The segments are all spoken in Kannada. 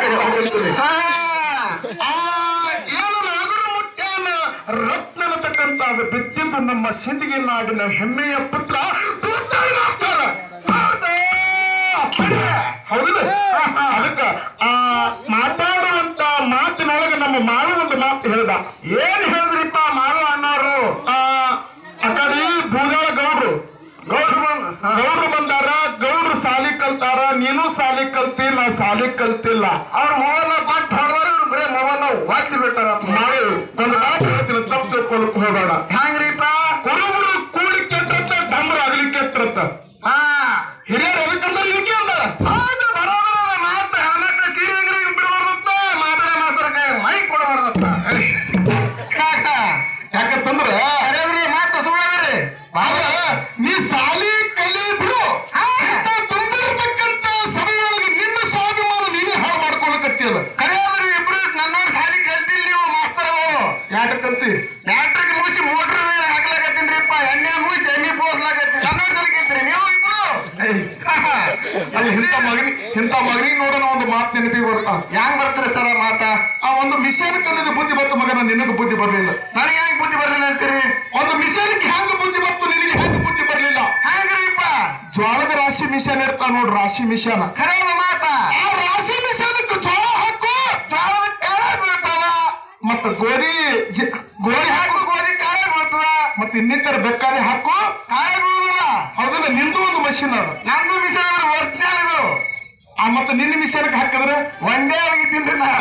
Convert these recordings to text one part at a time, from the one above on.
ಹೇಳಕತ್ತೀನಿ ಹಾ ಆ ಏನು ನಾಗರ ಮುಟ್ಯಾನ ರತ್ನ ಅನ್ನತಕ್ಕಂತ ಅದು ಬಿದ್ದಿದ್ದು ನಮ್ಮ ಸಿಂದಗಿ ನಾಡಿನ ಹೆಮ್ಮೆಯ ಪುತ್ರ ತೂತಾಯಿ ಮಾಸ್ತರ ಹೌದಾ? ಬಡಿ. ಹೌದಿಲ್ಲ ಅದಕ್ಕ ಆ ಮಾತಾಡುವಂತ ಮಾತಿನೊಳಗೆ ನಮ್ಮ ಮಾಳು ಒಂದು ಮಾತು ಹೇಳ್ದ ಏನ್ ಹೇಳಿದ್ರಿಪ್ಪ ಮಾಡು ಅಣ್ಣವ್ರು ಆ ಆ ಕಡೆ ಬೂದಾಳ ಗೌಡ್ರು ಗೌಡ್ರು ಬಂದ್- ಗೌಡ್ರು ಬಂದಾರ ಗೌಡ್ರು ಸಾಲಿ ಕಲ್ತಾರ ನೀನು ಸಾಲಿ ಕಲ್ತಿ ನಾ ಸಾಲಿ ಕಲ್ತಿಲ್ಲ ಅವ್ರ ಮೊಬೈಲ್ ಪಟ್ ಹೊಡೆದ್ರೆ ಇವ್ರು ಬರೀ ಮೊಬೈಲ್ ಒತ್ತಿ ಬಿಟ್ಟಾರ ಮಾಡಿ ಒಂದು ಮಾತು ಹೇಳ್ತೀನಿ ತಪ್ಪು ತಿಳ್ಕೊಳಕ್ ಹೋಗಬೇಡ ಹೆಂಗ್ರಿಪ್ಪ ಕುರುಬರು ಕೂಡಿ ಕೆಟ್ಟತ್ತ ಡಮ್ರ ಆಗ್ಲಿ ಕೆಟ್ಟತ್ತ ಹಾ ಹಿರಿಯರು ಎದಕ್ಕಂದ್ರೆ ಇದಕ್ಕೆ ಅಂದಾರ ಹೌದು ಬರೋಬರ ಮಾತ ಹೆಣ್ಮಕ್ಳ ಸೀರೆ ಅಂಗಡಿ ಬಿಡಬಾರ್ದತ್ತ ಮಾತಾಡ ಮಾಸ್ತರ ಕೈ ಮೈ ಕೊಡಬಾರ್ದತ್ತ ಯಾಕಂತಂದ್ರೆ ಕರೆದ್ರಿ ಮಾತ ಸುಳ್ಳದ್ರಿ ಆಗ ನೀ ಸಾಲಿ ಕಲಿ ಬಿಡು ಇಂಥ ತುಂಬಿರ್ತಕ್ಕಂತ ಸಭೆಯೊಳಗೆ ನಿನ್ನ ಸ್ವಾಭಿಮಾನ ನೀನೇ ಹಾಳು ಮಾಡ್ಕೊಳಕತ್ತಿಯಲ್ಲ ಕರೆಯದ್ರಿ ಇಬ್ರು ನನ್ನೋರ್ ಸಾಲಿ ಕಲ್ತಿಲ್ ನೀವು ಮಾಸ್ತರ್ ಅವರು ಯಾಕಂತಿ ಬ್ಯಾಟ್ರಿಗೆ ಮುಗಿಸಿ ಮೋಟ್ರ್ ಹಾಕ್ಲಾಕತ್ತೀನ್ರಿಪ್ಪ ಎಣ್ಣೆ ಮುಗಿಸಿ ಎಣ್ಣೆ ಬೋಸ್ಲಾಕತ್ತೀನಿ ನನ್ನೋರ್ ಸಾಲಿ ಕಲ್ತೀರಿ ನೀವು ಇಬ್ರು ಅಲ್ಲಿ ಇಂಥ ಮಗನಿ ಇಂಥ ಮಗನಿಗೆ ನೋಡೋಣ ಒಂದು ಮಾತು ನೆನಪಿಗೆ ಬರ್ತಾ ಹೆಂಗ್ ಬರ್ತೀರಿ ಸರ ಮಾತ ಆ ಒಂದು ಮಿಷನ್ ಕನ್ನದ ಬುದ್ಧಿ ಬಂತು ಮಗನ ನಿನಗೆ ಬುದ್ಧಿ ಬರಲಿಲ್ಲ ನನಗೆ ಹೆಂಗ್ ಬುದ್ಧಿ ಬರ್ಲಿಲ್ಲ ಅಂತೀರಿ ಒಂದು ಮಿಷನ್ಗೆ ಹೆಂಗ ಬುದ್ಧಿ ಬಂತು ನಿನಗೆ ಹೆಂಗ ಬುದ್ಧಿ ಬರಲಿಲ್ಲ ಹೆಂಗ್ರಿಪ್ಪ ಜ್ವಾಳದ ರಾಶಿ ಮಿಷನ್ ಇರ್ತಾವ ನೋಡ್ರಿ ರಾಶಿ ಮಿಷನ್ ಕರೆಯಲ್ಲ ಮಾತ ಆ ರಾಶಿ ಮಿಷನ್ಕ್ಕೆ ಜೋಳ ಹಾಕು ಜೋಳದ ಕಾಳ ಬೀಳ್ತದ ಮತ್ತ ಗೋಧಿ ಜಿ- ಗೋಧಿ ಹಾಕು ಹಾಕು ಗೋಧಿ ಕಾಳ ಬೀಳ್ತದ ಮತ್ತೆ ಇನ್ನಿತರ ಬೆಕ್ಕಾಲಿ ಹಾಕು ಕಾಳ ಬೀಳುದಿಲ್ಲ ಹೌದಲ್ಲ ನಿಂದು ಒಂದು ಮಷಿನ್ ಅದ ನಂದು ಮಿಷನ್ ಅಂದ್ರೆ ಒರಿಜಿನಲ್ ಇದು ಆ ಮತ್ತೆ ನಿನ್ನ ಮಿಷನ್ಗೆ ಹಾಕಿದ್ರೆ ಒಂದೇ ಆಗಿದ್ದೀನ್ರಿ ನಾ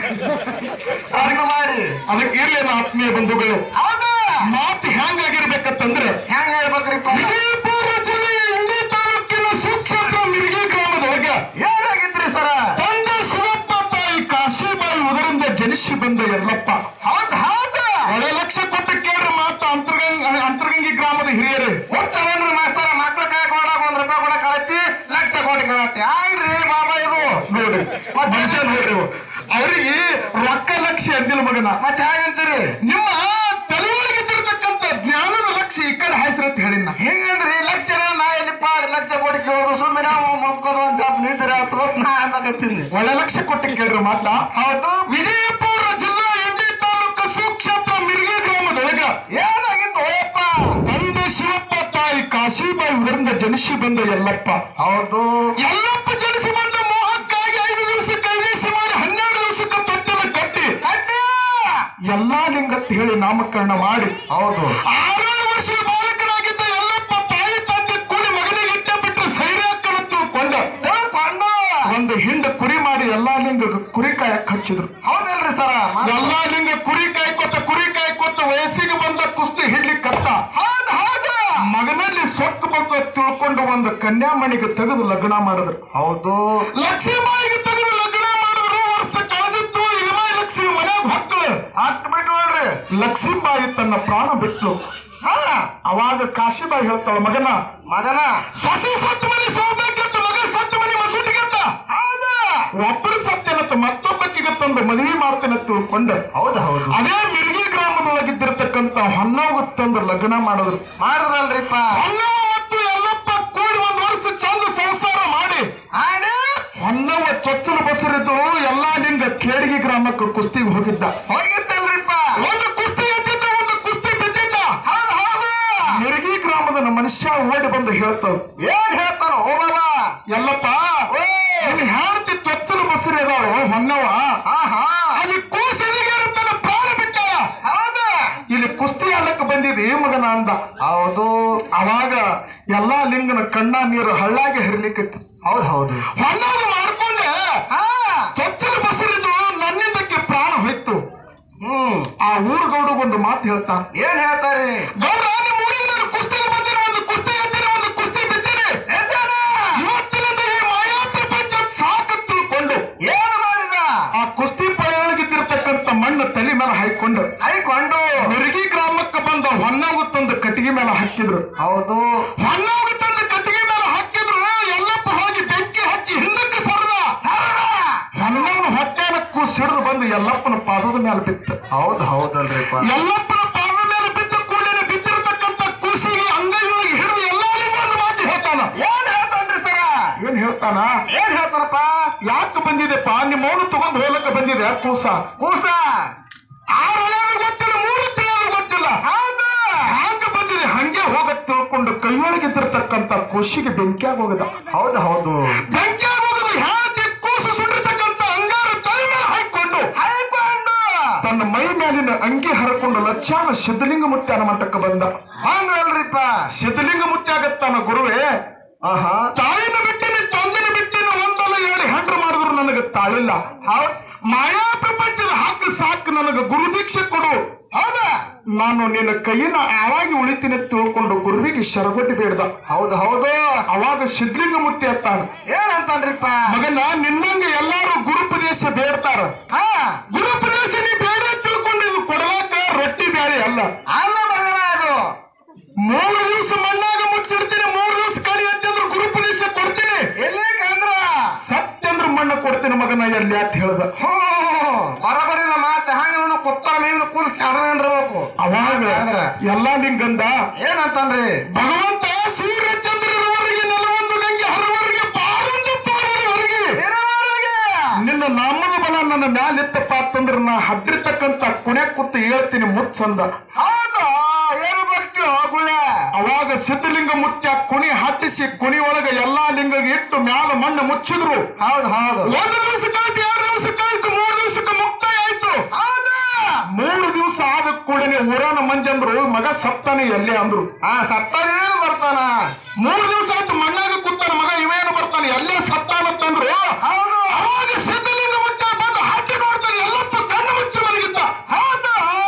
ಸಣ್ಣ ಮಾಡಿ ಅದಕ್ಕೆ ಇರ್ಲೇನ ಆತ್ಮೀಯ ಬಂಧುಗಳು ಹೌದು ಮಾತು ಹೆಂಗಾಗಿರ್ಬೇಕಂತಂದ್ರೆ ಹೆಂಗ ಹೇಳ್ಬೇಕ್ರಿಪ್ಪ ವಿಜಯಪುರ ಜಿಲ್ಲೆಯ ಇಂಡಿ ತಾಲೂಕಿನ ಸುಕ್ಷೇತ್ರ ಮಿರ್ಗಿ ಗ್ರಾಮದೊಳಗ ಏನಾಗಿದ್ರಿ ಸರ ತಂದೆ ಶಿವಪ್ಪ ತಾಯಿ ಕಾಶಿಬಾಯಿ ಉದರಿಂದ ಜನಿಸಿ ಬಂದ ಎಲ್ಲಪ್ಪ ಹೌದು ಹೌದು ಒಳ್ಳೆ ಲಕ್ಷ ಕೊಟ್ಟು ಕೇಳ್ರಿ ಮಾತು ಅಂತರ್ಗಂಗ ಅಂತರ್ಗಂಗಿ ಗ್ರಾಮದ ಹಿರಿಯರೇ ಹುಚ್ಚವೇನ್ರಿ ಮಾಸ್ತರ ಮಕ್ಳ ಕೈ ಕೊಡಾಕ ಒಂದ್ ರೂಪಾಯಿ ಕೊಡ ಕಳತಿ ಲಕ್ಷ ಕೋಟಿ ಕಳತಿ ಆಗ್ರಿ ಬಾಬಾ ಇದು ನೋಡ್ರಿ ಮನುಷ್ಯ ನೋಡ್ರಿ ಇವು. ಅವ್ರಿಗೆ ರೊಕ್ಕ ಲಕ್ಷ್ಯ ಅಂದಿಲ್ಲ ಮಗನ ಮತ್ತೆ ಹೇಗಂತೀರಿ ನಿಮ್ಮ ತಲೆಯೊಳಗಿದ್ದಿರ್ತಕ್ಕಂಥ ಜ್ಞಾನದ ಲಕ್ಷ್ಯ ಈ ಕಡೆ ಹೆಸರತ್ ಹೇಳಿನ ಹಿಂಗಂದ್ರಿ ಲಕ್ಷ ನಾ ಎಲ್ಲಿಪ್ಪ ಲಕ್ಷ ಕೋಟಿ ಕೇಳೋದು ಸುಮ್ಮನೆ ನಾವು ಮಮ್ಕೋದು ಒಂದ್ ಸ್ವಲ್ಪ ನಿಂತಿರ ನಾ ಅನ್ನಕತ್ತೀನಿ ಒಳ್ಳೆ ಲಕ್ಷ್ಯ ಕೊಟ್ಟು ಕೇಳ್ರಿ ಮಾತ ಹೌದು ವಿಜಯಪುರ ಜಿಲ್ಲಾ ಇಂಡಿ ತಾಲೂಕು ಸುಕ್ಷೇತ್ರ ಮಿರ್ಗಿ ಗ್ರಾಮದೊಳಗ ಏನಾಗಿತ್ತು ಓಯಪ್ಪ ತಂದೆ ಶಿವಪ್ಪ ತಾಯಿ ಕಾಶಿಬಾಯಿ ಉದರಿಂದ ಜನಿಸಿ ಬಂದ ಎಲ್ಲಪ್ಪ ಹೌದು ಎಲ್ಲಪ್ಪ ಜನಿಸಿ ಬಂದ ಮೋಹಕ್ಕಾಗಿ ಐದು ದಿವಸಕ್ಕೆ ಐದೇಸಿ ಮಾಡಿ ಹನ್ನೆರಡು ದಿವಸಕ್ಕೆ ತೊಟ್ಟಲ ಕಟ್ಟಿ ಕಟ್ಟಿ ಎಲ್ಲಾ ಲಿಂಗತ್ ಹೇಳಿ ನಾಮಕರಣ ಮಾಡಿ ಹೌದು ಆರೇಳು ವರ್ಷದ ಬಾಲಕನಾಗಿದ್ದ ಎಲ್ಲಪ್ಪ ತಾಯಿ ತಂದೆ ಕೂಡಿ ಮಗನಿಗೆ ಇಟ್ಟ ಬಿಟ್ಟರೆ ಸೈರ್ಯಾಕ್ಕನ ತಿಳ್ಕೊಂಡ ತಿಳ್ಕೊಂಡು ಒಂದು ಹಿಂಡ ಕುರಿ ಮಾಡಿ ಎಲ್ಲಾ ಲಿಂಗ ಕುರಿ ಕಾಯಕ್ ಹಚ್ಚಿದ್ರು ಹೌದಲ್ರಿ ಸರ ಎಲ್ಲಾ ಲಿಂಗ ಕುರಿ ಕಾಯ್ಕೊತ ಕುರಿ ಕಾಯ್ಕೊತ ವಯಸ್ಸಿಗೆ ಬಂದ ಕುಸ್ತಿ ಹಿಡ್ಲಿಕ್ಕತ್ತ ಹೌದು ಹೌದು ಮಗನಲ್ಲಿ ಸೊಕ್ಕು ಬಂದ ತಿಳ್ಕೊಂಡು ಒಂದು ಕನ್ಯಾಮಣಿಗೆ ತೆಗೆದು ಲಗ್ನ ಮಾಡಿದ್ರು ಹೌದು ಲಕ್ಷ್ಮೀಬಾಯಿಗೆ ತೆಗೆದು ಲಗ್ನ ಮಾಡಿದ್ರು ವರ್ಷ ಕಳೆದಿತ್ತು ಇಲ್ಮಾಯಿ ಲಕ್ಷ್ಮಿ ಮನ್ಯಾಗ ಹೊಕ್ಕಳು ಹತ್ತು ಬಿಟ್ಟು ನೋಡ್ರಿ ಲಕ್ಷ್ಮೀಬಾಯಿ ತನ್ನ ಪ್ರಾಣ ಬಿಟ್ಲು ಹಾ ಅವಾಗ ಕಾಶಿಬಾಯಿ ಹೇಳ್ತಾಳ ಮಗನ ಮಗನ ಸಸಿ ಸತ್ತು ಮನೆ ಸೋಬೇಕಂತ ಮಗ ಸತ್ತು ಮನೆ ಮಸೂಟಿಗಂತ ಹೌದು ಒಬ್ಬರು ಸತ್ಯನತ್ತ ಮತ್ತೊಬ್ಬಕ್ಕಿಗೆ ತಂದು ಮದುವೆ ಮಾಡ್ತೇನೆ ತಿಳ್ಕೊಂಡ ಹೌದು ಹೌದು ಅದೇ ಮಿರ್ಗಿ ಗ್ರಾಮದೊಳಗಿದ್ದಿರ್ತಕ್ಕಂತ ಹೊನ್ನವ್ಗ ತಂದು ಲಗ್ನ ಮಾಡಿದ್ರು ಮಾಡಿದ್ರಲ್ರಿಪ್ಪ ಹೊನ್ನವ ಮತ್ತು ಎಲ್ಲಪ್ಪ ಕೂಡಿ ಒಂದು ವರ್ಷ ಚಂದ ಸಂಸಾರ ಮಾಡಿ ಆಡಿ ಹೊನ್ನವ ಚೊಚ್ಚಲ ಬಸರಿದ್ದು ಎಲ್ಲಾ ಲಿಂಗ ಕೇಡಿಗೆ ಗ್ರಾಮಕ್ಕೆ ಕುಸ್ತಿಗೆ ಹೋಗಿದ್ದ ಹೋಗಿತ್ತಲ್ರಿಪ್ಪ ಒಂದು ಕುಸ್ತಿ ಎದ್ದಿದ್ದ ಒಂದು ಕುಸ್ತಿ ಬಿದ್ದಿದ್ದ ಹೌದು ಹೌದು ಮಿರ್ಗಿ ಗ್ರಾಮದ ನಮ್ಮ ಮನುಷ್ಯ ಓಡಿ ಬಂದು ಹೇಳ್ತಾವ ಏನ್ ಹೇಳ್ತಾನ ಓ ಬಾಬಾ ಎಲ್ಲಪ್ಪ ಓ ನಿನ್ ಹೆಂಡತಿ ಚೊಚ್ಚಲ ಬಸರಿ ಅದಾವ ಹೊನ್ನವ ಆಹಾ ಅಲ್ಲಿ ಕೂಸಲಿಗೆ ತನ್ನ ಪ್ರಾಣ ಬಿಟ್ಟಾಳ ಹೌದು ಇಲ್ಲಿ ಕುಸ್ತಿ ಆಡಕ್ಕೆ ಬಂದಿದೆ ಮಗನ ಅಂದ ಹೌದು ಅವಾಗ ಎಲ್ಲಾ ಲಿಂಗನ ಕಣ್ಣ ನೀರು ಹಳ್ಳಾಗೆ ಹರಿಲಿಕ್ಕತ್ತು ಹೌದು ಹೌದು ಹೊನ್ನಾಗ ಮಾಡ್ಕೊಂಡೆ ಹಾ ಚೊಚ್ಚಲ ಬಸರಿದ್ದು ನನ್ನಿಂದಕ್ಕೆ ಪ್ರಾಣ ಹೋಯ್ತು ಹ್ಮ್ ಆ ಊರ್ ಗೌಡಗ್ ಒಂದು ಮಾತು ಹೇಳ್ತಾ ಏನ್ ಹೇಳ್ತಾರಿ ಗೌಡ ನಿಮ್ಮ ಊರಿಗೆ ನಾನು ಕುಸ್ತಿಗೆ ಬಂದಿನ ಒಂದು ಕುಸ್ತಿ ಎದ್ದಿನ ಒಂದು ಕುಸ್ತಿ ಬಿದ್ದೇನೆ ಹೇಳ್ತಾನ ಇವತ್ತಿನಿಂದ ಈ ಮಾಯಾ ಪ್ರಪಂಚ ಸಾಕು ತಿಳ್ಕೊಂಡು ಏನು ಮಾಡಿದ ಆ ಕುಸ್ತಿ ಪಳೆಯೊಳಗಿದ್ದಿರ್ತಕ್ಕಂಥ ಮಣ್ಣು ತಲೆ ಮೇಲೆ ಹಾಕೊಂಡು ಹೈಕೊಂಡು ಮಿರ್ಗಿ ಗ್ರಾಮಕ್ಕೆ ಬಂದ ಹೊನ್ನಾಗ ತಂದು ಕಟ್ಟಿಗೆ ಮೇಲೆ ಹಾಕಿದ್ರು ಹೌದು ಹೊನ್ನಾಗ ತಂದು ಕಟ್ಟಿಗೆ ಮೇಲೆ ಹಾಕಿದ್ರು ಎಲ್ಲಪ್ಪ ಹೋಗಿ ಬೆಂಕಿ ಹಚ್ಚಿ ಹಿಂದಕ್ಕೆ ಸರದ ಹೊನ್ನವನ ಹೊಟ್ಟೆನಕ್ಕೂ ಸಿಡಿದು ಬಂದು ಎಲ್ಲಪ್ಪನ ಪಾದದ ಮೇಲೆ ಬಿತ್ತ ಹೌದು ಹೌದಲ್ರಿಪ್ಪ ಎಲ್ಲಪ್ಪನ ಪಾದದ ಮೇಲೆ ಬಿದ್ದ ಕೂಡಲೇ ಬಿದ್ದಿರತಕ್ಕಂಥ ಕೂಸಿಗೆ ಅಂಗೈಯೊಳಗೆ ಹಿಡಿದು ಎಲ್ಲಾ ಒಂದು ಮಾತು ಹೇಳ್ತಾನ ಏನ್ ಹೇಳ್ತಾನ್ರಿ ಸರ ಏನ್ ಏನ್ ಹೇಳ್ತಾನ ಏನ್ ಹೇಳ್ತಾನಪ್ಪ ಯಾಕೆ ಬಂದಿದೆಪ್ಪ ನಿಮ್ಮವನು ತಗೊಂಡ್ ಹೋಗ್ಲಕ್ಕ ಬಂದಿದೆ ಕೂಸ ಕೂಸ ಆರಳಾದ್ರು ಗೊತ್ತಿಲ್ಲ ಮೂರು ತಿಳಿಯೋದು ಗೊತ್ತಿಲ್ಲ ಹೌದು ಹ್ಯಾಂಗ ಬಂದಿದೆ ಹಂಗೆ ಹೋಗತ್ ತಿಳ್ಕೊಂಡು ಕೈಯೊಳಗಿದ್ದಿರ್ತಕ್ಕಂತ ಕೂಸಿಗೆ ಬೆಂಕಿಯಾಗ ಹೋಗದ ಹೌದು ಹೌದು ಬೆಂಕಿಯಾಗ ಹೋಗದು ಹ್ಯಾಂಗೆ ಕೂಸು ಸುಟ್ಟಿರ್ತಕ್ಕಂತ ಅಂಗಾರ ತಲೆ ಮೇಲೆ ಹಾಕೊಂಡು ಆಯ್ಕೊಂಡು ತನ್ನ ಮೈ ಮೇಲಿನ ಅಂಗಿ ಹರಕೊಂಡು ಲಕ್ಷಾನ ಸಿದ್ಧಲಿಂಗ ಮುತ್ಯಾನ ಮಟ್ಟಕ್ಕೆ ಬಂದ ಬಂದ್ರಲ್ರಿಪ್ಪ ಸಿದ್ಧಲಿಂಗ ಮುತ್ಯಾಗತ್ತಾನ ಗುರುವೇ ಆಹಾ ತಾಯಿನ ಬಿಟ್ಟಿನ ತಂದೆನ ಬಿಟ್ಟಿನ ಒಂದಲ್ಲ ಎರಡು ಹೆಂಡ್ರು ಮಾಡಿದ್ರು ನನಗೆ ತಾಳಿಲ್ಲ ಹೌದ್ ಮಾಯಾ ಪ್ರಪಂಚದ ಹಕ್ಕು ಸಾಕು ನನಗೆ ಗುರು ದೀಕ್ಷೆ ಕೊಡು ಹೌದಾ ನಾನು ನಿನ್ನ ಕೈನ ಆವಾಗಿ ಉಳಿತೀನಿ ಅಂತ ತಿಳ್ಕೊಂಡು ಗುರುವಿಗೆ ಶರಗೊಟ್ಟಿ ಬೇಡ್ದ ಹೌದು ಹೌದು ಅವಾಗ ಸಿದ್ಧಲಿಂಗ ಮುತ್ತಿ ಅತ್ತಾನ ಏನಂತಾನ್ರಿಪ್ಪ ಮಗನ ನಿನ್ನಂಗ ಎಲ್ಲಾರು ಗುರುಪದೇಶ ಬೇಡ್ತಾರ ಹಾ ಗುರುಪದೇಶ ನೀ ಬೇಡ ಅಂತ ತಿಳ್ಕೊಂಡು ಇದು ಕೊಡಲಾಕ ರೊಟ್ಟಿ ಬೇರೆ ಅಲ್ಲ ಅಲ್ಲ ಮಗನ ಅದು ಮೂರು ದಿವಸ ಮಣ್ಣಾಗ ಮುಚ್ಚಿಡ್ತೀನಿ ಮೂರು ದಿವಸ ಕಡಿ ಅಂತಂದ್ರೆ ಗುರುಪದೇಶ ಕೊಡ್ತೀನಿ ಎಲ್ಲಿ ಕಂದ್ರ ಸತ್ಯಂದ್ರ ಮಣ್ಣು ಕೊಡ್ತೀನಿ ಮಗನ ಎಲ್ಲಿ ಅಂತ ಹೇಳ್ದ ಹೋ ಬರಬರಿದ ಮಾತು ಹಂಗ ಇವನು ಕುತ್ತರ ಮೇವಿನ ಕೂರಿಸಿ ಹಡದಿರ್ಬೇಕು ಅವಾಗ ಹೇಳಿದ್ರ ಎಲ್ಲಾ ಲಿಂಗಂದ ಏನಂತಾನ್ರಿ ಭಗವಂತ ಸೂರ್ಯ ಚಂದ್ರರವರೆಗೆ ನೆಲವೊಂದು ಗಂಗೆ ಹರವರೆಗೆ ಪಾರೊಂದು ಪಾರವರೆಗೆ ಇರೋವರೆಗೆ ನಿನ್ನ ನಾಮದ ಬಲ ನನ್ನ ಮ್ಯಾಲಿತ್ತಪ್ಪ ಅಂತಂದ್ರ ನಾ ಹಡ್ಡಿರ್ತಕ್ಕಂತ ಕುಣೆ ಕೂತು ಹೇಳ್ತೀನಿ ಮುಚ್ಚಂದ ಹೌದು ಏನು ಭಕ್ತಿ ಹೋಗುಳೆ ಅವಾಗ ಸಿದ್ಧಲಿಂಗ ಮುತ್ಯ ಕುಣಿ ಹಟ್ಟಿಸಿ ಕುಣಿ ಒಳಗ ಎಲ್ಲಾ ಲಿಂಗ ಇಟ್ಟು ಮ್ಯಾಲ ಮಣ್ಣು ಮುಚ್ಚಿದ್ರು ಹೌದು ಹೌದು ಒಂದು ದಿವಸಕ್ಕಾಯ್ತು ಎರಡು ದಿವಸಕ್ಕಾಯ್ತು ಮೂರು ದಿವಸಕ್ಕೆ ಮುಕ್ತಾಯ ಆಯ್ತು ಹೌದು ಮೂರು ದಿವಸ ಆದ ಕೂಡನೆ ಊರನ ಮಂದಿ ಅಂದ್ರು ಮಗ ಸತ್ತಾನೆ ಎಲ್ಲೇ ಅಂದ್ರು ಆ ಸತ್ತಾನೇನು ಬರ್ತಾನ ಮೂರು ದಿವಸ ಆಯ್ತು ಮಣ್ಣಾಗ ಕೂತಾನ ಮಗ ಇವೇನು ಬರ್ತಾನೆ ಎಲ್ಲೇ ಸತ್ತಾನತ್ತಂದ್ರು ಹೌದು ಅವಾಗ ಸಿದ್ಧಲಿಂಗ ಮುತ್ತ ಬಂದು ಹಾಕಿ ನೋಡ್ತಾನೆ ಎಲ್ಲಪ್ಪ ಕಣ್ಣು ಮುಚ್ಚಿ ಮಲಗಿದ್ದ ಹೌದು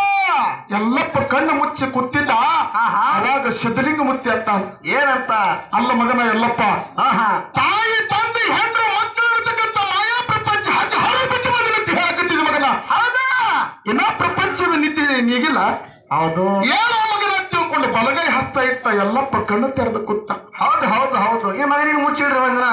ಎಲ್ಲಪ್ಪ ಕಣ್ಣು ಮುಚ್ಚಿ ಕೂತಿದ್ದ ಆಹಾ. ಅವಾಗ ಸಿದ್ಧಲಿಂಗ ಮುತ್ತಿ ಅತ್ತಾನ ಏನಂತ ಅಲ್ಲ ಮಗನ ಎಲ್ಲಪ್ಪ ಆಹಾ ತಾಯಿ ತಂದೆ ಹೆಂಡ್ರು ಮಕ್ಕಳು ಇರ್ತಕ್ಕಂಥ ಮಾಯಾ ಪ್ರಪಂಚ ಹಾಕಿ ಹೊರ ಬಿಟ್ಟು ಬಂದ ನಿಂತು ಹೇಳಕತ್ತಿದ ಮಗನ ಹೌದಾ ಇನ್ನ ಪ್ರಪಂಚದ ನಿಂತಿದೆ ನೀಗಿಲ್ಲ ಹೌದು ಏನೋ ಮಗನ ಅಂತ ತಿಳ್ಕೊಂಡು ಬಲಗೈ ಹಸ್ತ ಇಟ್ಟ ಎಲ್ಲಪ್ಪ ಕಣ್ಣು ತೆರೆದು ಕೂತ ಹೌದು ಹೌದು ಹೌದು ಈ ಮಗನಿಗೆ ಮುಚ್ಚಿಡ್ರಿ ಒಂದಿನ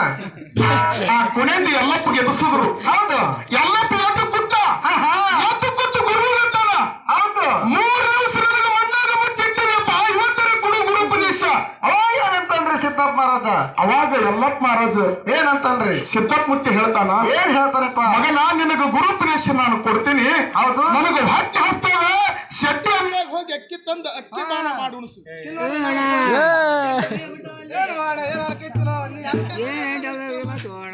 ಆ ಕೊನೆಯಿಂದ ಎಲ್ಲಪ್ಪ ಗೆದಸಿದ್ರು ಹೌದು ಎಲ್ಲಪ್ಪ ಎದ್ದು ಕೂತ ಆಹಾ. ಎದ್ದು ಕೂತು ಗುರುವಿಗತ್ತಾನ ಹೌದು ಮೂರು ದಿವಸ ನನಗೆ ಮಣ್ಣಾಗ ಮುಚ್ಚಿಟ್ಟಿದೆಯಪ್ಪ ಇವತ್ತರ ಕೊಡು ಗುರುಪದೇಶ ಅವಾಗ ಏನಂತನ್ರಿ ಸಿದ್ದಪ್ಪ ಮಹಾರಾಜ ಅವಾಗ ಎಲ್ಲಪ್ಪ ಮಹಾರಾಜ ಏನಂತನ್ರಿ ಸಿದ್ದಪ್ಪ ಮುತ್ತಿ ಹೇಳ್ತಾನ ಏನ್ ಹೇಳ್ತಾರಪ್ಪ ಮಗನ ನಿನಗೆ ಗುರುಪದೇಶ ನಾನು ಕೊಡ್ತೀನಿ ಹೌದು ನನಗೆ ಹೊಟ್ಟೆ ಹಸ್ತದ ಶೆಟ್ಟಿ ಅಂಗಡಿಯಾಗ ಹೋಗಿ ಅಕ್ಕಿ ತಂದು ಅಕ್ಕಿ ದಾನ ಮಾಡಿ ಉಣಿಸು ಏನ್ ಮಾಡ ಏನ್ ಅರ್ಕೈತಿಲ್ಲ ನೀ ಏನ್